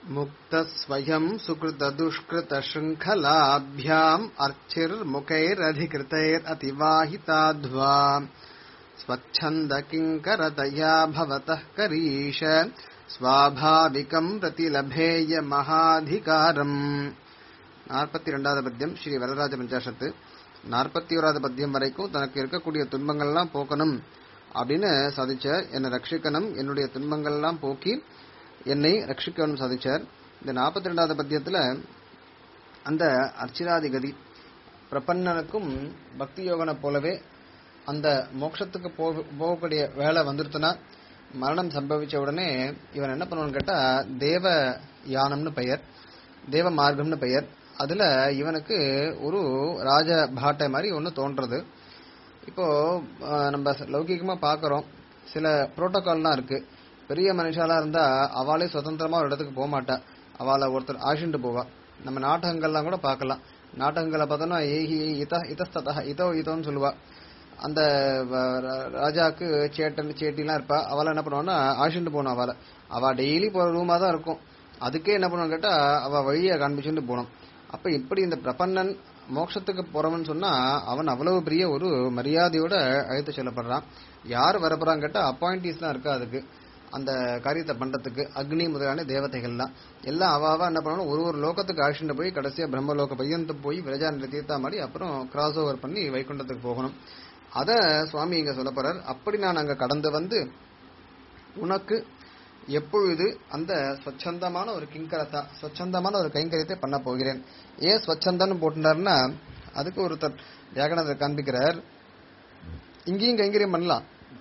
मुक्तस्वयम् सुकृतदुष्कृतशृङ्खलाभ्याम् अर्चिर्मुखैरधिकृतैरतिवाहिताध्वा स्वच्छन्दकिङ्करतया भवतः करीश स्वाभाविकम् प्रतिलभेय महाधिकारम् நாற்பத்தி ரெண்டாவது பத்தியம் ஸ்ரீ வரதராஜ பஞ்சாஷத்து நாற்பத்தி ஓராவது பத்தியம் வரைக்கும் தனக்கு இருக்கக்கூடிய துன்பங்கள்லாம் போக்கணும் அப்படின்னு சாதிச்சார் என்னை ரட்சிக்கணும் என்னுடைய துன்பங்கள்லாம் போக்கி என்னை ரட்சிக்கணும் சாதிச்சார் இந்த நாற்பத்தி ரெண்டாவது பத்தியத்துல அந்த அர்ச்சிராதிகதி பிரபன்னனுக்கும் பக்தி யோகனை போலவே அந்த மோட்சத்துக்கு போக- போகக்கூடிய வேலை வந்துருத்துனா மரணம் சம்பவிச்ச உடனே இவன் என்ன பண்ணுவான்னு கேட்டா தேவ யானம்னு பெயர் தேவ மார்க்கம்னு பெயர் அதுல இவனுக்கு ஒரு ராஜ பாட்டை மாதிரி ஒன்று தோன்றது இப்போ அஹ், நம்ம லௌகிகமா பார்க்கறோம் சில புரோட்டோகால்லாம் இருக்கு பெரிய மனுஷாலா இருந்தா அவளே சுதந்திரமா ஒரு இடத்துக்கு போக மாட்டா அவளை ஒருத்தர் ஆஷிண்டு போவா நம்ம நாடகங்கள்லாம் கூட பார்க்கலாம் நாடகங்களை பார்த்தோம்னா ஏஹி இத இதஸ்ததா இதோ இதோன்னு சொல்லுவா அந்த வ- ர- ராஜாக்கு சேட்டன் சேட்டிலாம் இருப்பா அவளை என்ன பண்ணுவான்னா ஆஷிண்டு போகணும் அவளை அவ டெய்லி போற ரூமா தான் இருக்கும் அதுக்கே என்ன பண்ணுவான்னு கேட்டா அவ வழியை காண்பிச்சுட்டு போகணும் அப்ப இப்படி இந்த பிரபன்னன் மோட்சத்துக்கு போறவன் சொன்னா அவன் அவ்வளவு பெரிய ஒரு மரியாதையோட அழைத்து செல்லப்படுறான் யார் வரப்போறான்னு கேட்டா அப்பாயிண்டிஸ் தான் இருக்கா அதுக்கு அந்த காரியத்தை பண்றதுக்கு அக்னி முதலான தேவதைகள்லாம் எல்லாம் அவ அவ என்ன பண்ணணும் ஒரு ஒரு லோகத்துக்கு அழிச்சுட்டு போய் கடைசியா பிரம்மலோக பையந்து போய் விரஜாநிலை தீர்த்தா மாதிரி அப்புறம் கிராஸ் ஓவர் பண்ணி வைகுண்டத்துக்கு போகணும் அத சுவாமி இங்க சொல்ல போறார் அப்படி நான் அங்க கடந்து வந்து உனக்கு எப்பொழுது அந்த ஸ்வச்சந்தமான ஒரு கிங்கரத்தா ஸ்வச்சந்தமான ஒரு கைங்கரியத்தை பண்ண போகிறேன் ஏன் ஸ்வச்சந்தன்னு போட்டுனாருன்னா அதுக்கு ஒருத்தர் வியாகரணத்தை காண்பிக்கிறார் இங்கேயும் கைங்கரியம் பண்ணலாம்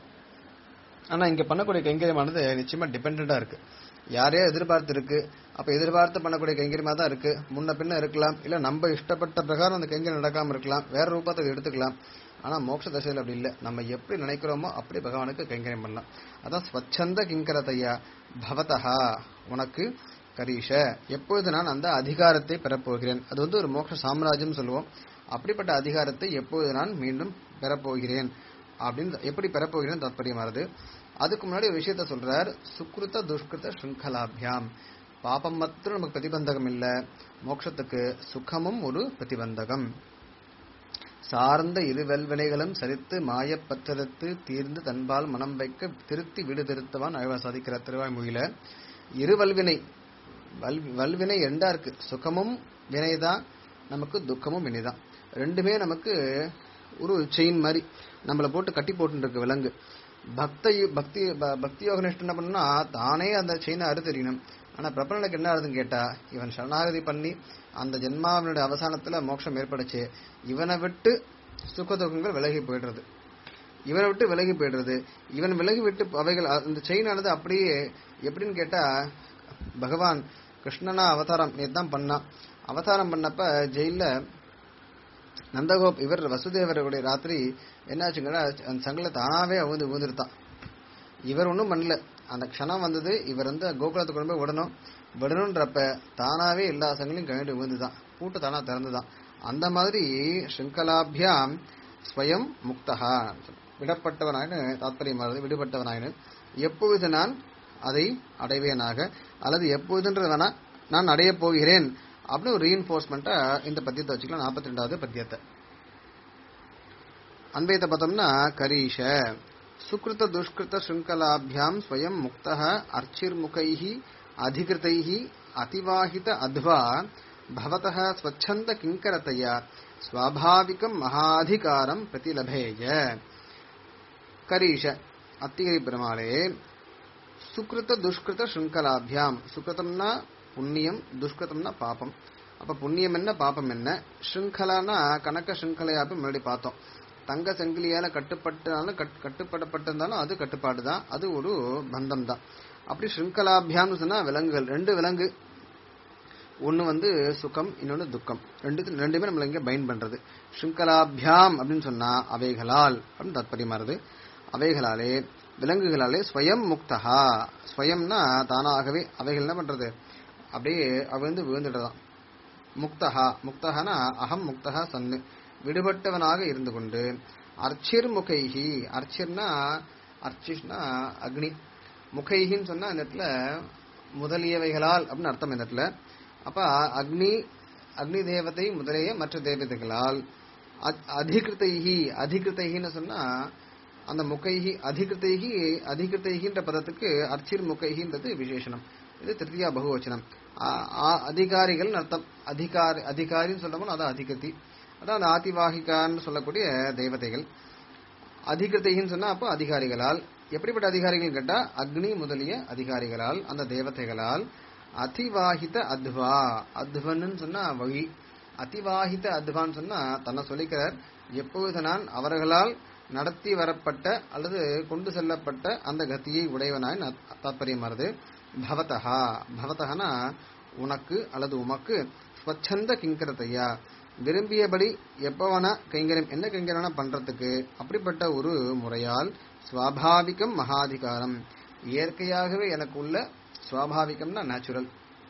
ஆனா இங்க பண்ணக்கூடிய கைங்கரியமானது நிச்சயமா டிபெண்டா இருக்கு யாரையோ எதிர்பார்த்து இருக்கு அப்ப எதிர்பார்த்து பண்ணக்கூடிய கைங்கரியமா தான் இருக்கு முன்ன பின்ன இருக்கலாம் இல்ல நம்ம இஷ்டப்பட்ட பிரகாரம் அந்த கைங்கரியம் நடக்காம இருக்கலாம் வேற ரூபத்தை அது எடுத்துக்கலாம் ஆனா மோட்ச தசையில் அப்படி இல்லை நம்ம எப்படி நினைக்கிறோமோ அப்படி பகவானுக்கு கைங்கரியம் பண்ணலாம் அதான் ஸ்வச்சந்த கிங்கரதையா பவதஹா உனக்கு கரீஷ எப்பொழுது நான் அந்த அதிகாரத்தை பெறப்போகிறேன் அது வந்து ஒரு மோட்ச சாம்ராஜ்யம் சொல்லுவோம் அப்படிப்பட்ட அதிகாரத்தை எப்பொழுது நான் மீண்டும் பெறப்போகிறேன் அப்படின்னு எப்படி பெறப்போகிறேன் தாத்பரியமானது அதுக்கு முன்னாடி ஒரு விஷயத்த சொல்றார் சுக்ருத துஷ்கிருத ஸ்ருங்கலாபியாம் பாபம் மாத்திரம் நமக்கு பிரதிபந்தகம் இல்ல மோட்சத்துக்கு சுகமும் ஒரு பிரதிபந்தகம் சார்ந்த இரு வெல்வினைகளும் சரித்து மாயப்பற்றறுத்து தீர்ந்து தன்பால் மனம் வைக்க திருத்தி விடு திருத்தவான் அழகா சாதிக்கிற திருவாய்மொழியில இரு வல்வினை வல்- வல்வினை ரெண்டா இருக்கு சுகமும் வினைதான் நமக்கு துக்கமும் வினைதான் ரெண்டுமே நமக்கு ஒரு செயின் மாதிரி நம்மள போட்டு கட்டி போட்டு இருக்கு விலங்கு பக்த பக்தி ப- பக்தி யோகனிஷ்ட என்ன பண்ணா தானே அந்த செயினை அறுத்தறியணும் ஆனா பிரபலனுக்கு என்ன ஆகுதுன்னு கேட்டா இவன் சரணாகதி பண்ணி அந்த ஜென்மாவினுடைய அவசானத்துல மோட்சம் ஏற்படுச்சு இவனை விட்டு சுக துக்கங்கள் விலகி போயிடுறது இவனை விட்டு விலகி போயிடுறது இவன் விலகி விட்டு அவைகள் அந்த செயினானது அப்படியே எப்படின்னு கேட்டா பகவான் கிருஷ்ணனா அவதாரம் நேத்தான் பண்ணான் அவதாரம் பண்ணப்ப ஜெயில நந்தகோப் இவர் வசுதேவருடைய ராத்திரி என்னாச்சுங்கன்னா அந்த சங்கில தானாவே அவுந்து ஊந்துருத்தான் இவர் ஒன்றும் பண்ணல அந்த க்ஷணம் வந்தது இவர் வந்து கோகுலத்துக்கு கொண்டு போய் விடணும் விடணுன்றப்ப தானாவே எல்லா சங்கிலையும் கழிட்டு விழுந்துதான் பூட்டு தானா திறந்துதான் அந்த மாதிரி ஸ்ருங்கலாபியாம் ஸ்வயம் முக்தகா விடப்பட்டவனாயினு தாத்பரியமானது விடுபட்டவனாயினு எப்பொழுது நான் அதை அடைவேனாக அல்லது எப்பொழுதுன்றது வேணா நான் அடையப் போகிறேன் அப்படின்னு ஒரு ரீஎன்ஃபோர்ஸ்மெண்ட்டா இந்த பத்தியத்தை வச்சுக்கலாம் நாற்பத்தி ரெண்டாவது பத்தியத்தை அன்வயத்தை பார்த்தோம்னா கரீஷ சுக்ருத துஷ்கிருத ஸ்ருங்கலாபியாம் ஸ்வயம் முக்தः அர்ச்சிர்முகைः அதிகிருதைः அதிவாஹித அத்வா பவதः ஸ்வச்சந்த கிங்கரதையா ஸ்வாபாவிகம் மகாதிகாரம் பிரதிலபேய கரீஷ அத்திகரி பெருமாளே சுக்ருத துஷ்கிருத ஸ்ருங்கலாபியாம் சுக்ருதம்னா புண்ணியம் துஷ்கிருதம்னா பாபம் அப்ப புண்ணியம் என்ன பாபம் என்ன ஸ்ருங்கலானா கணக்க ஸ்ருங்கலையாப்ப முன்னாடி பார்த்தோம் தங்க சங்கிலியால கட்டுப்பட்டாலும் கட்- கட்டுப்படப்பட்டிருந்தாலும் அது கட்டுப்பாடு தான் அது ஒரு பந்தம் தான் அப்படி ஸ்ருங்கலாபியாம்னு சொன்னா விலங்குகள் ரெண்டு விலங்கு ஒன்னு வந்து சுகம் இன்னொன்னு துக்கம் ரெண்டு ரெண்டுமே நம்மள இங்க பைண்ட் பண்றது ஸ்ருங்கலாபியாம் அப்படின்னு சொன்னா அவைகளால் அப்படின்னு தாத்பரியமானது அவைகளாலே விலங்குகளாலே ஸ்வயம் முக்தஹா ஸ்வயம்னா தானாகவே அவைகள் என்ன பண்றது அப்படியே அவிழ்ந்து விழுந்துடுறதாம் முக்தஹா முக்தஹனா அகம் முக்தஹா சன்னு விடுபட்டவனாக இருந்து கொண்டு அர்ச்சிர் முகைஹி அர்ச்சிர்னா அர்ச்சிஷ்னா அக்னி முகைஹின்னு சொன்னா இந்த இடத்துல முதலியவைகளால் அப்படின்னு அர்த்தம் இந்த இடத்துல அப்ப அக்னி அக்னி தேவதை முதலிய மற்ற தேவதைகளால் அத்- அதிகிருத்தைஹி அதிகிருத்தைகின்னு சொன்னா அந்த முக்கைஹி அதிகிருத்தைஹி அதிகிருத்தைகின்ற பதத்துக்கு அர்ச்சிர் முக்கைஹின்றது விசேஷனம் இது திருத்தியா பகுவச்சனம் ஆ- ஆ- அதிகாரிகள் அர்த்தம் அதிகாரி அதிகாரின்னு சொல்லணும் அதான் அதிகதி அதான் அந்த ஆதிவாகிகான்னு சொல்லக்கூடிய தேவதைகள் அதிகிருத்தைன்னு சொன்னா அப்போ அதிகாரிகளால் எப்படிப்பட்ட அதிகாரிகள் கேட்டா அக்னி முதலிய அதிகாரிகளால் அந்த தேவதைகளால் அதிவாகித அத்வா அத்வன்னு சொன்னா வழி அதிவாகித அத்வான்னு சொன்னா தன்னை சொல்லிக்கிறார் எப்பொழுது நான் அவர்களால் நடத்தி வரப்பட்ட அல்லது கொண்டு செல்லப்பட்ட அந்த கத்தியை உடையவனாய் நான் தாற்பயமாறுது பவதஹா பவதஹனா உனக்கு அல்லது உமக்கு ஸ்வச்சந்த கிங்கரத்தையா விரும்பியபடி எப்பவனா கைங்கரியம் என்ன கைங்கரம்னா பண்றதுக்கு அப்படிப்பட்ட ஒரு முறையால் சுவாபாவிகம் மகாதிகாரம் இயற்கையாகவே எனக்கு உள்ள சுவாபாவிகம்னா நேச்சுரல்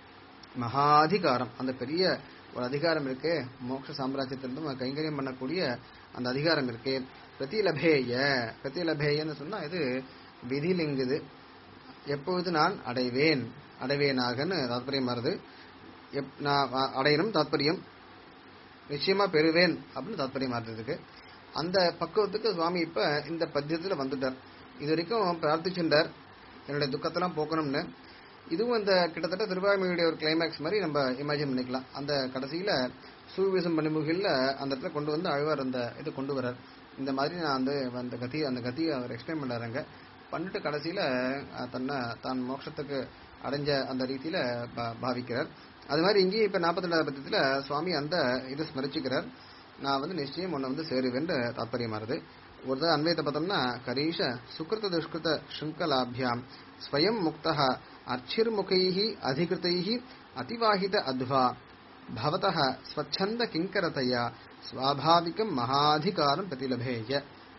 மகாதிகாரம் அந்த பெரிய ஒரு அதிகாரம் இருக்கு மோட்ச சாம்ராஜ்யத்திலிருந்து கைங்கரியம் பண்ணக்கூடிய அந்த அதிகாரம் இருக்கு பிரதிலபேய பிரதிலபேயன்னு சொன்னா இது விதிலிங்குது எப்பொழுது நான் அடைவேன் அடைவேனாகன்னு தாத்பரியம் வருது எப்- நான் அ- அடையணும் தாத்பரியம் நிச்சயமா பெறுவேன் அப்படின்னு தாத்பரியம் இருந்ததுக்கு அந்த பக்குவத்துக்கு சுவாமி இப்ப இந்த பத்தியத்துல வந்துட்டார் இது வரைக்கும் பிரார்த்திச்சுட்டார் என்னுடைய துக்கத்தெல்லாம் போக்கணும்னு இதுவும் இந்த கிட்டத்தட்ட திருவாய்மொழியுடைய ஒரு கிளைமேக்ஸ் மாதிரி நம்ம இமேஜின் பண்ணிக்கலாம் அந்த கடைசியில சூவிசம் பணிமுகில்ல அந்த இடத்துல கொண்டு வந்து அழுவார் அந்த இது கொண்டு வரார் இந்த மாதிரி நான் வந்து அந்த கதி அந்த கதியை அவர் எக்ஸ்பிளைன் பண்றாருங்க பண்ணிட்டு கடைசியில அஹ், தன்னை தான் மோட்சத்துக்கு அடைஞ்ச அந்த ரீதியில பா- பாவிக்கிறார் அது மாதிரி இங்கேயும் இப்ப நாற்பத்தி ரெண்டாவது பத்தியத்துல சுவாமி அந்த இதை ஸ்மரிச்சுக்கிறார் நான் வந்து நிச்சயம் உன்னை வந்து சேருவேன் தாற்பயமாறுது ஒரு தடவை அன்வயத்தை பார்த்தோம்னா கரீஷ சுகிருத துஷ்கிருத ஸ்ருங்கலாபியாம் ஸ்வயம் முக்தः அர்ச்சிர்முகைः அதிகிருத்தைः அதிவாகித அத்வா பவதः ஸ்வச்சந்த கிங்கரதையா ஸ்வாபாவிகம் மகாதிகாரம் பிரதிலபேய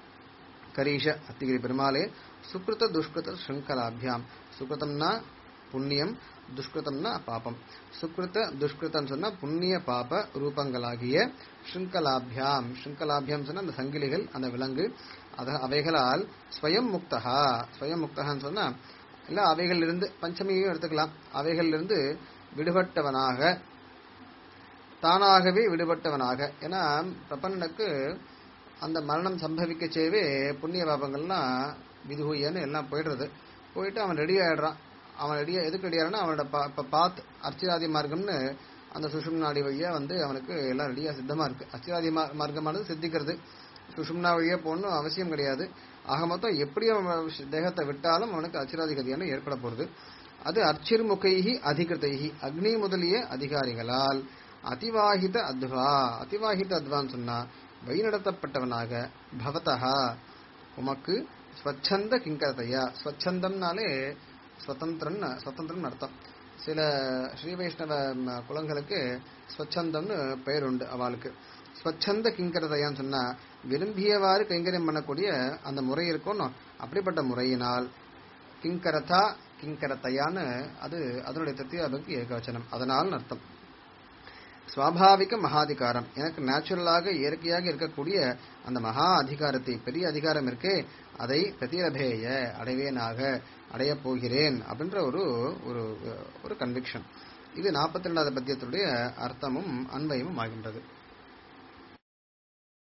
கரீஷ அத்திகிரி பெருமாளே சுக்ருத துஷ்கிருத ஸ்ருங்கலாபியாம் சுக்ருதம்னா புண்ணியம் துஷ்கிருதம்னா பாபம் சுக்ருத துஷ்கிருதம் சொன்னா புண்ணிய பாப ரூபங்களாகிய ஸ்ருங்கலாபியாம் ஸ்ருங்கலாபியாம் சொன்னா அந்த சங்கிலிகள் அந்த விலங்கு அத அவைகளால் ஸ்வயம் முக்தகா ஸ்வயம் முக்தகான்னு சொன்னா இல்ல அவைகளிலிருந்து பஞ்சமியும் எடுத்துக்கலாம் அவைகளிலிருந்து விடுபட்டவனாக தானாகவே விடுபட்டவனாக ஏன்னா பிரபன்னனுக்கு அந்த மரணம் சம்பவிக்கச்சேவே புண்ணிய பாபங்கள்லாம் விதுகுயன்னு எல்லாம் போயிடுறது போயிட்டு அவன் ரெடி ஆயிடுறான் அவன் ரெடியா எதுக்கு ரெடி ஆகிறான்னா அவனோட பா- இப்ப பாத் அர்ச்சிராதி மார்க்கம்னு அந்த சுஷும் நாடி வழியா வந்து அவனுக்கு எல்லாம் ரெடியா சித்தமா இருக்கு அர்ச்சிராதி மா- மார்க்கமானது சித்திக்கிறது சுஷும்னா வழியா போகணும் அவசியம் கிடையாது ஆக மொத்தம் எப்படி அவன் தேகத்தை விட்டாலும் அவனுக்கு அச்சிராதி கதியான ஏற்பட போறது அது அர்ச்சிர்முகைஹி அதிகிருதைஹி அக்னி முதலிய அதிகாரிகளால் அதிவாகித அத்வா அதிவாகித அத்வான்னு சொன்னா வழிநடத்தப்பட்டவனாக பவதஹா உமக்கு ஸ்வச்சந்த கிங்கரதையா ஸ்வச்சந்தம்னாலே ஸ்வதந்திரன் ஸ்வதந்திரன் அர்த்தம் சில ஸ்ரீ வைஷ்ணவ ம, குலங்களுக்கு ஸ்வச்சந்தம்னு பெயர் உண்டு அவளுக்கு ஸ்வச்சந்த கிங்கரதையான்னு சொன்னா விரும்பியவாறு கைங்கரியம் பண்ணக்கூடிய அந்த முறை இருக்கணும் அப்படிப்பட்ட முறையினால் கிங்கரதா கிங்கரத்தையான்னு அது அதனுடைய தத்தியாபுக்கு ஏகவச்சனம் அதனால் அர்த்தம் சுவாபாவிக மகாதிகாரம் எனக்கு நேச்சுரலாக இயற்கையாக இருக்கக்கூடிய அந்த மகா அதிகாரத்தை பெரிய அதிகாரம் இருக்கே அதை பிரதிலபேய அடைவேனாக அடையப் போகிறேன் அப்படின்ற ஒரு ஒரு ஒரு கன்விக்ஷன் இது நாற்பத்தி ரெண்டாவது பத்தியத்துடைய அர்த்தமும் அன்வயமும் ஆகின்றது